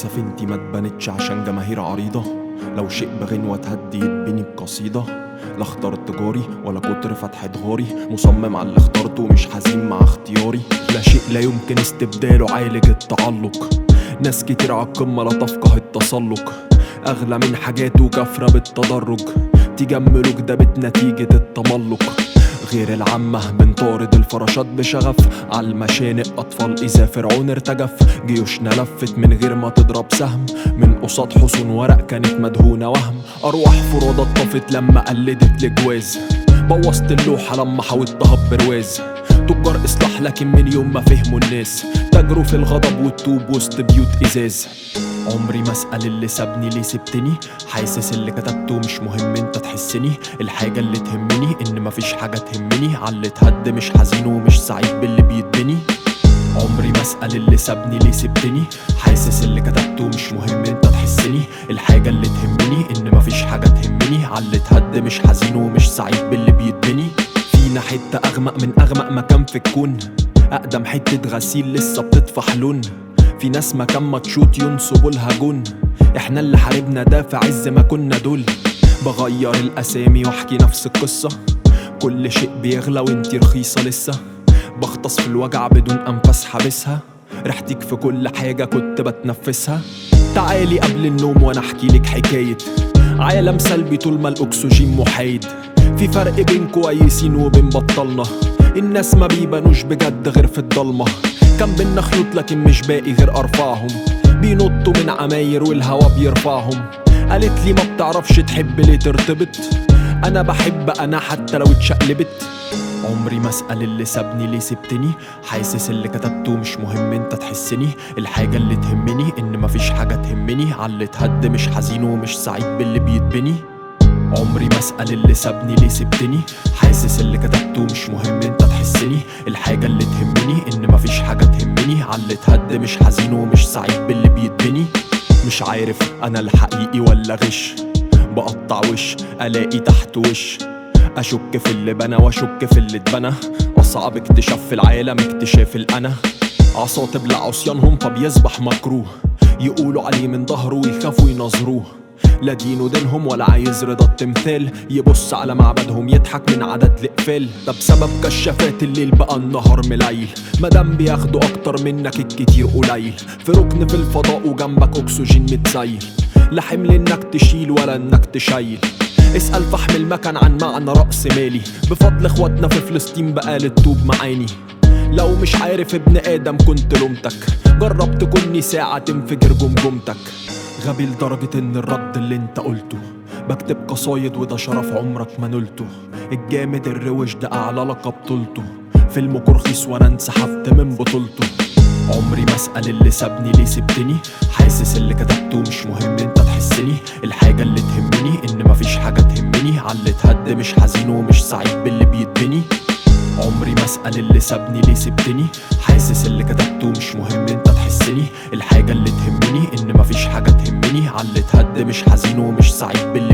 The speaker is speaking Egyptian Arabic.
سفينتي ما اتبنتش عشان جماهير عريضة لو شيء بغنوة تهدي يتبني بقصيدة لا اخترت جاري ولا كتر فتح دغاري مصمم على اللي اخترته ومش حزين مع اختياري لا شيء لا يمكن استبداله عالج التعلق ناس كتير عالقمة لا تفقه التسلق أغلى من حاجاته كافرة بالتدرج تجملك ده بنتيجة التملق غير العامة بنطارد الفراشات بشغف على المشانق أطفال إذا فرعون ارتجف جيوشنا لفت من غير ما تضرب سهم من قصاد حصون ورق كانت مدهونة وهم أرواح فرادة اتطفت لما قلدت الجواز بوظت اللوحة لما حاولتها ببرواز تجار إصلاح لكن من يوم ما فهموا الناس تجروا في الغضب والطوب وسط بيوت إزاز عمري ما اسال اللي سابني ليه سبتني حاسس اللي كتبته مش مهم انت تحسني الحاجه اللي تهمني ان مفيش حاجه تهمني على اللي اتهد مش حزين ومش سعيد باللي بيتبني عمري ما اسال اللي سابني ليه سبتني حاسس اللي كتبته مش مهم انت تحسني الحاجه اللي تهمني ان مفيش حاجه تهمني على اللي اتهد مش حزين ومش سعيد باللي بيتبني فينا حته اغمق من اغمق مكان في الكون اقدم حته غسيل لسه بتطفح لون في ناس مكان ما تشوت ينصبوا لها جون احنا اللي حاربنا ده في عز ما كنا دول بغير الاسامي واحكي نفس القصة كل شيء بيغلى وانتي رخيصة لسه بغطس في الوجع بدون انفاس حابسها ريحتك في كل حاجة كنت بتنفسها تعالي قبل النوم وانا احكي لك حكاية عالم سلبي طول ما الاكسجين محايد في فرق بين كويسين وبين بطلنا الناس ما بيبانوش بجد غير في الضلمه كان بينا خيوط لكن مش باقي غير ارفعهم بينطوا من عماير والهوا بيرفعهم قالت لي ما بتعرفش تحب ليه ترتبط انا بحب انا حتى لو اتشقلبت عمري ما اسال اللي سابني ليه سبتني حاسس اللي كتبته مش مهم انت تحسني الحاجه اللي تهمني ان مفيش حاجه تهمني على اللي اتهد مش حزين ومش سعيد باللي بيتبني عمري ما اسال اللي سابني ليه سبتني حاسس اللي كتبته مش مهم انت تحسني الحاجة اللي تهمني ان مفيش حاجة تهمني على اللي اتهد مش حزين ومش سعيد باللي بيتبني مش عارف انا الحقيقي ولا غش بقطع وش الاقي تحت وش اشك في اللي بنى واشك في اللي اتبنى اصعب اكتشاف في العالم اكتشاف الانا عصاطب لعصيانهم فبيصبح مكروه يقولوا عليه من ظهره ويخافوا ينظروه لا دين ودينهم ولا عايز رضا التمثال يبص على معبدهم يضحك من عدد الإقفال ده بسبب كشافات الليل بقى النهار مليل مادام بياخدوا أكتر منك الكتير قليل في ركن في الفضاء وجنبك أكسجين متزيل لا حمل إنك تشيل ولا إنك تشيل اسأل فحم المكن عن معنى رأس مالي بفضل اخواتنا في فلسطين بقى الطوب معاني لو مش عارف ابن آدم كنت لومتك جرب تكوني ساعة تنفجر جمجمتك غبي لدرجة ان الرد اللي انت قلته بكتب قصايد وده شرف عمرك ما نلته الجامد الروش ده اعلى لقب طولته فيلمكوا رخيص وانا انسحبت من بطولته عمري ما اسأل اللي سابني ليه سبتني حاسس اللي كتبته مش مهم انت تحسني الحاجة اللي تهمني ان مفيش حاجة تهمني على اللي اتهد مش حزين ومش سعيد باللي بيتبني عمري ما اسال اللي سابني ليه سبتني حاسس اللي كتبته مش مهم انت تحسني الحاجه اللي تهمني ان مفيش حاجه تهمني على اللي اتهد مش حزين ومش سعيد باللي